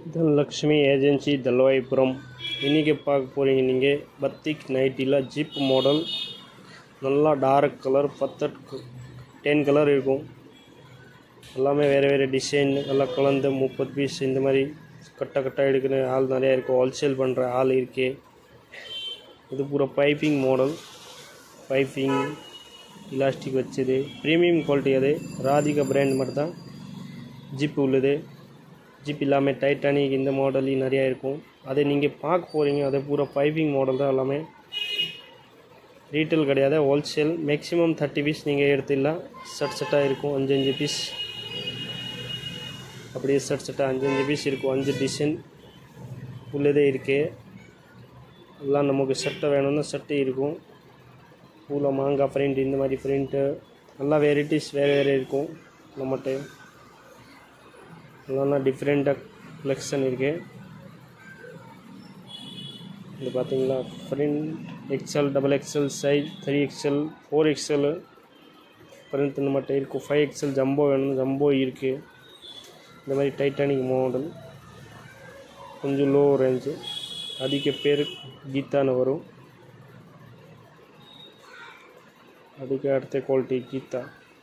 Dhanalakshmi agency தல்வாய்புரம் இன்றைக்கி பார்க்க போகிறீங்க நீங்கள் பத்திக் நைட்டியில் ஜிப் மாடல் நல்லா டார்க் கலர் பத்து டென் கலர் இருக்கும் எல்லாமே வேறு வேறு டிசைன் எல்லாம் கலந்து முப்பது பீஸ் இந்த மாதிரி கட்ட கட்டாக எடுக்கிற ஆள் நிறையா இருக்கும் ஹோல்சேல் பண்ணுற ஆள் இருக்கு இது பூரா பைப்பிங் மாடல் பைப்பிங் இலாஸ்டிக் வச்சது ப்ரீமியம் குவாலிட்டி அது ராதிகா பிராண்ட் மட்டும் தான் ஜிப் உள்ளது ஜிப் இல்லாமல் டைட்டானிக் இந்த மாடல் நிறையா இருக்கும் அதை நீங்கள் பார்க்க போகிறீங்க அது பூரா பைப்பிங் மாடல் தான் எல்லாமே ரீட்டைல் கிடையாது ஹோல்சேல் மேக்ஸிமம் தேர்ட்டி பீஸ் நீங்கள் எடுத்துடலாம் செட் செட்டாக இருக்கும் அஞ்சு அஞ்சு பீஸ் அப்படியே செட் செட்டாக அஞ்சு அஞ்சு பீஸ் இருக்கும் அஞ்சு டிசைன் உள்ளதே இருக்கு எல்லாம் நமக்கு செட்டை வேணும்னா செட்டு இருக்கும் பூல மாங்காய் பிரிண்ட் இந்த மாதிரி பிரிண்ட்டு எல்லா வெரைட்டிஸ் வேறு வேறு இருக்கும் நம்மகிட்ட எல்லாம் டிஃப்ரெண்ட்டாக கலெக்ஷன் இருக்குது இது பார்த்தீங்களா front XL double XL size three XL four XL front நம்மகிட்ட இருக்கும் ஃபைவ் எக்ஸ்எல் ஜம்போ வேணும் ஜம்போ இருக்குது இந்த மாதிரி டைட்டானிக் மாடல் கொஞ்சம் லோ ரேஞ்சு அதுக்கு பேர் கீதான்னு வரும் அதுக்கு அடுத்த குவாலிட்டி கீதா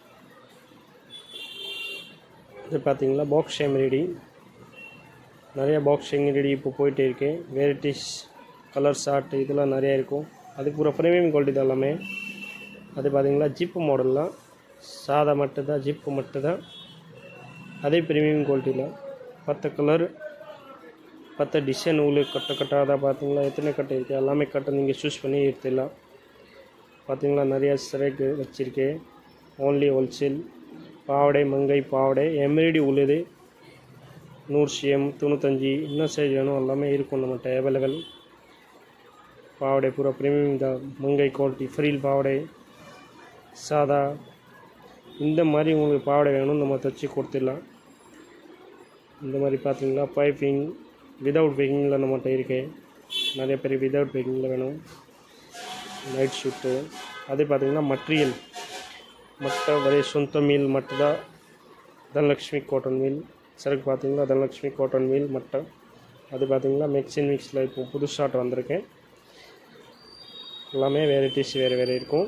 இது பார்த்தீங்களா பாக்ஸ் எம்ரெடி நிறைய பாக்ஸ் எம்ரெடி இப்போ போயிட்டே இருக்கு வெரைட்டிஸ் கலர் ஷார்ட் இதெல்லாம் நிறையா இருக்கும் அது பூரா ப்ரீமியம் குவாலிட்டி தான் எல்லாமே அது பார்த்தீங்களா ஜிப்பு மாடல்லாம் சாதா மட்டும் தான் ஜிப்பு மட்டும் தான் அதே ப்ரீமியம் குவாலிட்டியில் பத்து கலர் பத்து டிசைன் உங்களுக்கு கட்ட கட்டாக தான் பார்த்தீங்களா எத்தனை கட்டை இருக்குது எல்லாமே கட்டை நீங்கள் சூஸ் பண்ணி எடுத்துடலாம் பார்த்தீங்களா நிறையா சிறைக்கு வச்சுருக்கேன் ஓன்லி ஹோல்சேல் பாவடை மங்கை பாவடை எம்எடி உள்ளது நூறு சிஎம் தொண்ணூத்தஞ்சு என்ன சைஸ் வேணும் எல்லாமே இருக்கும் நம்மகிட்ட அவைலபிள் பாவடை பூரா ப்ரீமியம் தான் மங்கை குவாலிட்டி ஃப்ரீல் பாவடை சாதா இந்த மாதிரி உங்களுக்கு பாவடை வேணும் நம்ம தைச்சி கொடுத்துடலாம் இந்த மாதிரி பார்த்தீங்களா பைப்பிங் விதவுட் பேக்கிங்கில் நம்மகிட்ட இருக்கு நிறைய பேர் விதவுட் பேக்கிங்கில் வேணும் நைட் ஷூட்டு அது பார்த்தீங்கன்னா மட்ரியல் மட்டை ಬರೀ ಸ್ವಂತ ಮಿಲ್ ಮಟ್ಟದ தனலக்ஷ்மி காட்டன் மில் சரக்கு பார்த்தீங்களா தனலக்ஷ்மி காட்டன் மில் மட்டை அது பார்த்தீங்களா மிக்சின் மிக்ஸில் இப்போ புது ஷாட் வந்திருக்கேன் எல்லாமே வெரைட்டிஸ் வேறு வேறு இருக்கும்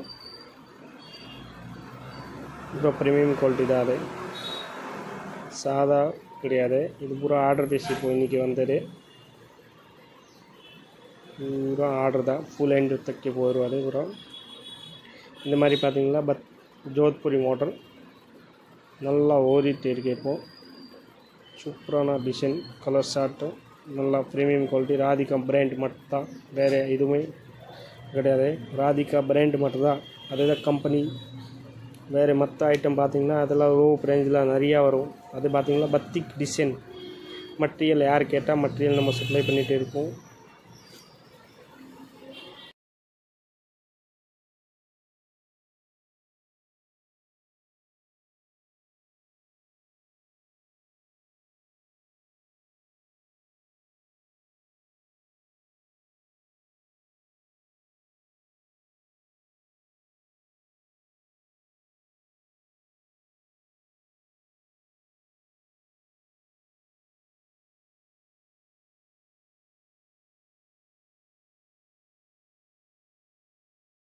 இப்போ ப்ரீமியம் குவாலிட்டி தான் அது சாதா கிடையாது இது பூரா ஆர்டர் பீஸ் இப்போ இன்றைக்கி வந்தது பூரா ஆர்டர் தான் ஃபுல் ஹேண்ட் தைக்க போயிடுவார் பூரா இந்த மாதிரி பார்த்தீங்களா பத் ஜோத்புரி மாடல் நல்லா ஓடிட்டு இருக்கு இப்போது சூப்பரான டிசைன் கலர் ஷார்ட்டு நல்லா ப்ரீமியம் குவாலிட்டி ராதிகா பிராண்ட் மட்டும் தான் வேறு எதுவுமே கிடையாது ராதிகா பிராண்ட் மட்டும் தான் அதுதான் கம்பெனி வேறு மற்ற ஐட்டம் பார்த்தீங்கன்னா அதெல்லாம் லோ ரேஞ்சில் நிறையா வரும் அது பார்த்தீங்கன்னா பத்திக் டிசைன் மட்டீரியல் யார் கேட்டால் மட்டீரியல் நம்ம சப்ளை பண்ணிகிட்டு இருக்கோம்